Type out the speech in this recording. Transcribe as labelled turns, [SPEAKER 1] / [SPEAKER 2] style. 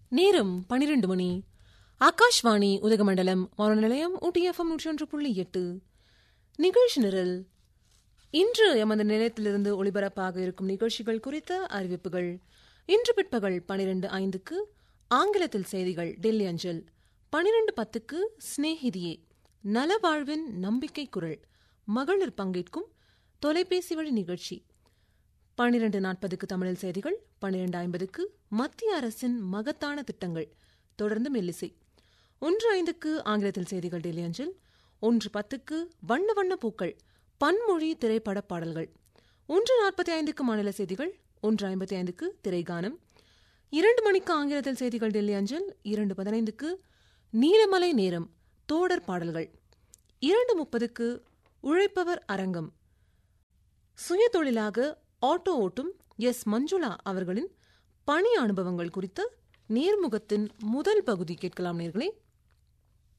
[SPEAKER 1] நேரம் பனிரெண்டு மணி ஆகாஷ்வாணி உதகமண்டலம் வானொலி நிலையம் ஊட்டி எஃப்எம் நூற்றி ஒன்று புள்ளி எட்டு நிகழ்ச்சி நிரல் இன்று எமது நிலையத்திலிருந்து ஒளிபரப்பாக இருக்கும் நிகழ்ச்சிகள் குறித்த அறிவிப்புகள் இன்று பிற்பகல் பனிரெண்டு ஐந்துக்கு ஆங்கிலத்தில் செய்திகள் டெல்லி அஞ்சல் பனிரெண்டு பத்துக்கு ஸ்நேகிதியே நலவாழ்வின் நம்பிக்கை குரல் மகளிர் பங்கேற்கும் தொலைபேசி வழி நிகழ்ச்சி பனிரெண்டு நாற்பதுக்கு தமிழில் செய்திகள் பனிரெண்டு ஐம்பதுக்கு மத்திய அரசின் மகத்தான திட்டங்கள் தொடர்ந்து மெல்லிசை ஒன்று ஐந்துக்கு ஆங்கிலத்தில் செய்திகள் டெல்லி அஞ்சல் ஒன்று பத்துக்கு வண்ண வண்ண பூக்கள் பன்மொழி திரைப்பட பாடல்கள் ஒன்று நாற்பத்தி ஐந்துக்கு மாநில செய்திகள் ஒன்று ஐம்பத்தி ஐந்துக்கு திரைகானம் இரண்டு மணிக்கு ஆங்கிலத்தில் செய்திகள் டெல்லி அஞ்சல் இரண்டு பதினைந்துக்கு நீலமலை நேரம் தோடர் பாடல்கள் இரண்டு முப்பதுக்கு உழைப்பவர் அரங்கம் சுயதொழிலாக ஆட்டோ ஓட்டும் எஸ் மஞ்சுளா அவர்களின் பணி அனுபவங்கள் குறித்த நேர்முகத்தின் முதல் பகுதி கேட்கலாம் நேர்களே